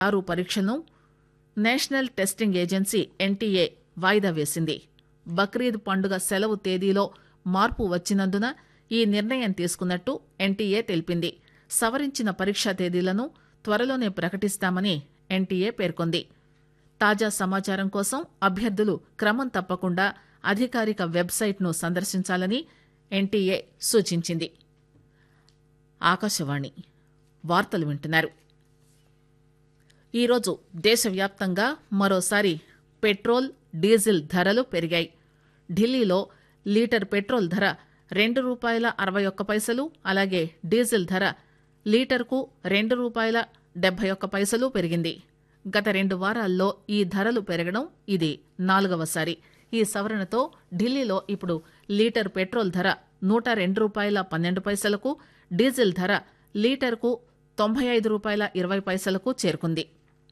ఆరు పరీక్షను national testing agency NTA వాయిదా వేసింది బక్రీద్ పండుగ సెలవు తేదీలో మార్పు వచ్చినందున ఈ నిర్ణయం తీసుకున్నట్టు ఎన్టీఏ తెలిపింది సవరించిన పరీక్షా తేదీలను త్వరలోనే ప్రకటిస్తామని ఎన్టీఏ పేర్కొంది తాజా సమాచారం కోసం అభ్యర్థులు క్రమం తప్పకుండా అధికారిక వెబ్సైట్ను సందర్శించాలని ఎన్టీఏ సూచించింది ఆకాశవాణి వార్తలు వింటున్నారు ఈరోజు దేశవ్యాప్తంగా మరోసారి పెట్రోల్ డీజిల్ ధరలు పెరిగాయి ఢిల్లీలో లీటర్ పెట్రోల్ ధర రెండు రూపాయల అరవై ఒక్క పైసలు అలాగే డీజిల్ ధర లీటర్కు రెండు రూపాయల డెబ్బై ఒక్క పైసలు పెరిగింది గత రెండు వారాల్లో ఈ ధరలు పెరగడం ఇది నాలుగవసారి ఈ సవరణతో ఢిల్లీలో ఇప్పుడు లీటర్ పెట్రోల్ ధర నూట రెండు రూపాయల పన్నెండు పైసలకు డీజిల్ ధర లీటర్కు తొంభై ఐదు రూపాయల ఇరవై పైసలకు చేరుకుంది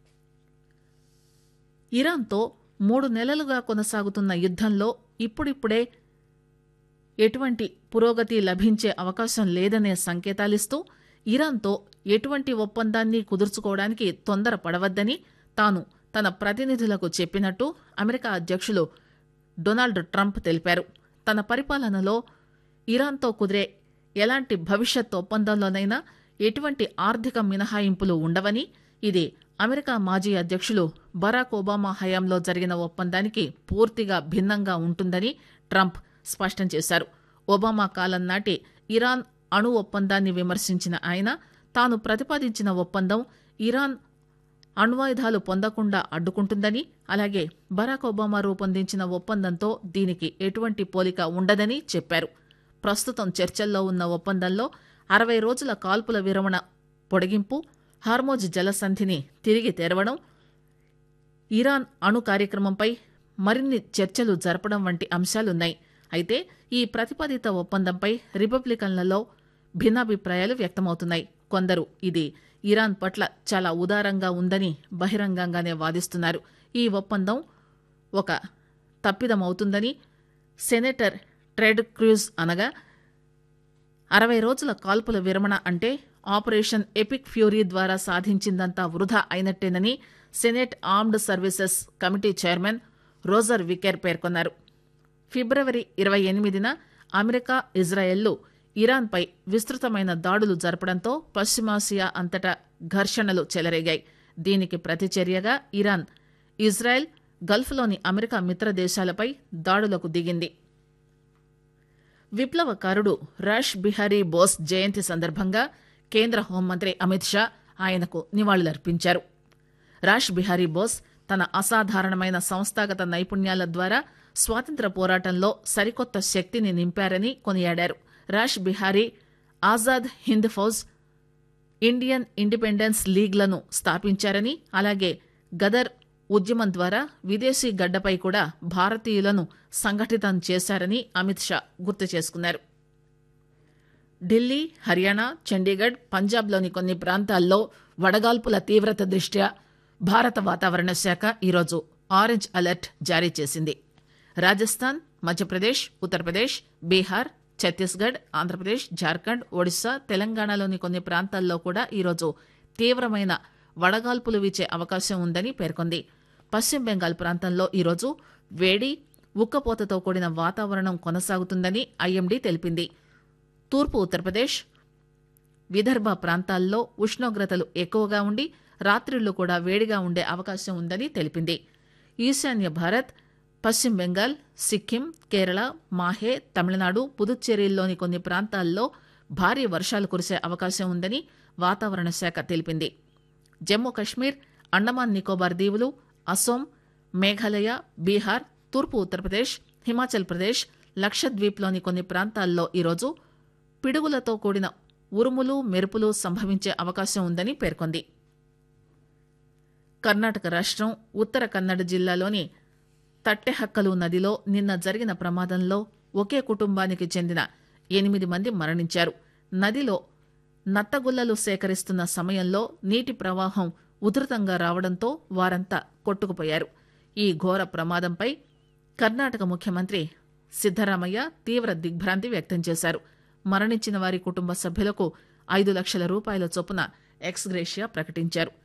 ఇరాన్తో మూడు నెలలుగా కొనసాగుతున్న యుద్దంలో ఇప్పుడిప్పుడే ఎటువంటి పురోగతి లభించే అవకాశం లేదనే సంకేతాలిస్తూ ఇరాన్తో ఎటువంటి ఒప్పందాన్ని కుదుర్చుకోవడానికి తొందరపడవద్దని తాను తన ప్రతినిధులకు చెప్పినట్టు అమెరికా అధ్యక్షులు డొనాల్డ్ ట్రంప్ తెలిపారు తన పరిపాలనలో ఇరాన్తో కుదిరే ఎలాంటి భవిష్యత్ ఒప్పందంలోనైనా ఎటువంటి ఆర్థిక మినహాయింపులు ఉండవని ఇది అమెరికా మాజీ అధ్యక్షులు బరాక్ ఒబామా హయాంలో జరిగిన ఒప్పందానికి పూర్తిగా భిన్నంగా ఉంటుందని ట్రంప్ స్పష్టం చేశారు ఒబామా కాలం నాటి ఇరాన్ అణు ఒప్పందాన్ని విమర్శించిన ఆయన తాను ప్రతిపాదించిన ఒప్పందం ఇరాన్ అణ్వాయుధాలు పొందకుండా అడ్డుకుంటుందని అలాగే బరాక్ ఒబామా రూపొందించిన ఒప్పందంతో దీనికి ఎటువంటి పోలిక ఉండదని చెప్పారు ప్రస్తుతం చర్చల్లో ఉన్న ఒప్పందంలో అరవై రోజుల కాల్పుల విరమణ పొడిగింపు హార్మోజ్ జలసంధిని తిరిగి తెరవడం ఇరాన్ అణు కార్యక్రమంపై మరిన్ని చర్చలు జరపడం వంటి అంశాలున్నాయి అయితే ఈ ప్రతిపాదిత ఒప్పందంపై రిపబ్లికన్లలో భిన్నాభిప్రాయాలు వ్యక్తమవుతున్నాయి కొందరు ఇది ఇరాన్ పట్ల చాలా ఉదారంగా ఉందని బహిరంగంగానే వాదిస్తున్నారు ఈ ఒప్పందం ఒక తప్పిదమవుతుందని సెనేటర్ ట్రెడ్ క్రూజ్ అనగా అరవై రోజుల కాల్పుల విరమణ అంటే ఆపరేషన్ ఎపిక్ ఫ్యూరీ ద్వారా సాధించిందంతా వృధా అయినట్టేనని senate armed services committee chairman Roger Wicker పేర్కొన్నారు ఫిబ్రవరి ఇరవై ఎనిమిదిన అమెరికా ఇజ్రాయెల్లు ఇరాన్పై విస్తృతమైన దాడులు జరపడంతో పశ్చిమాసియా అంతటా ఘర్షణలు చెలరేగాయి దీనికి ప్రతిచర్యగా ఇరాన్ ఇజ్రాయెల్ గల్ఫ్లోని అమెరికా మిత్ర దేశాలపై దాడులకు దిగింది విప్లవకారుడు రాష్ బిహారీ బోస్ జయంతి సందర్భంగా కేంద్ర హోంమంత్రి అమిత్ షా ఆయనకు నివాళులర్పించారు రాష్ బిహారీ బోస్ తన అసాధారణమైన సంస్థాగత నైపుణ్యాల ద్వారా స్వాతంత్ర పోరాటంలో సరికొత్త శక్తిని నింపారని కొనియాడారు రాష్ బిహారీ ఆజాద్ హింద్ ఫౌజ్ ఇండియన్ ఇండిపెండెన్స్ లీగ్లను స్థాపించారని అలాగే గదర్ ఉద్యమం ద్వారా విదేశీ గడ్డపై కూడా భారతీయులను సంఘటితం చేశారని అమిత్ షా గుర్తు చేసుకున్నారు ఢిల్లీ హర్యానా చండీగఢ్ పంజాబ్లోని కొన్ని ప్రాంతాల్లో వడగాల్పుల తీవ్రత దృష్ట్యా భారత వాతావరణ శాఖ ఈరోజు ఆరెంజ్ అలర్ట్ జారీ చేసింది రాజస్థాన్ మధ్యప్రదేశ్ ఉత్తరప్రదేశ్ బీహార్ ఛత్తీస్గఢ్ ఆంధ్రప్రదేశ్ జార్ఖండ్ ఒడిశా తెలంగాణలోని కొన్ని ప్రాంతాల్లో కూడా ఈరోజు తీవ్రమైన వడగాల్పులు వీచే అవకాశం ఉందని పేర్కొంది పశ్చిమ బెంగాల్ ప్రాంతంలో ఈరోజు వేడి ఉక్కపోతతో కూడిన వాతావరణం కొనసాగుతుందని ఐఎండీ తెలిపింది తూర్పు ఉత్తరప్రదేశ్ విదర్భ ప్రాంతాల్లో ఉష్ణోగ్రతలు ఎక్కువగా ఉండి రాత్రిళ్లు కూడా వేడిగా ఉండే అవకాశం ఉందని తెలిపింది ఈశాన్య భారత్ పశ్చిమ బెంగాల్ సిక్కిం కేరళ మాహే తమిళనాడు పుదుచ్చేరిల్లోని కొన్ని ప్రాంతాల్లో భారీ వర్షాలు కురిసే అవకాశం ఉందని వాతావరణ శాఖ తెలిపింది జమ్మూ కశ్మీర్ అండమాన్ నికోబార్ దీవులు అసోం మేఘాలయ బీహార్ తూర్పు ఉత్తరప్రదేశ్ హిమాచల్ ప్రదేశ్ లక్షద్వీప్లోని కొన్ని ప్రాంతాల్లో ఈరోజు పిడుగులతో కూడిన ఉరుములు మెరుపులు సంభవించే అవకాశం ఉందని పేర్కొంది కర్ణాటక రాష్ట్రం ఉత్తర కన్నడ జిల్లాలోని తట్టెహక్కలు నదిలో నిన్న జరిగిన ప్రమాదంలో ఒకే కుటుంబానికి చెందిన ఎనిమిది మంది మరణించారు నదిలో నత్తగుల్లలు సేకరిస్తున్న సమయంలో నీటి ప్రవాహం ఉధృతంగా రావడంతో వారంతా కొట్టుకుపోయారు ఈ ఘోర ప్రమాదంపై కర్ణాటక ముఖ్యమంత్రి సిద్దరామయ్య తీవ్ర దిగ్భ్రాంతి వ్యక్తం చేశారు మరణించిన వారి కుటుంబ సభ్యులకు ఐదు లక్షల రూపాయల చొప్పున ఎక్స్గ్రేషియా ప్రకటించారు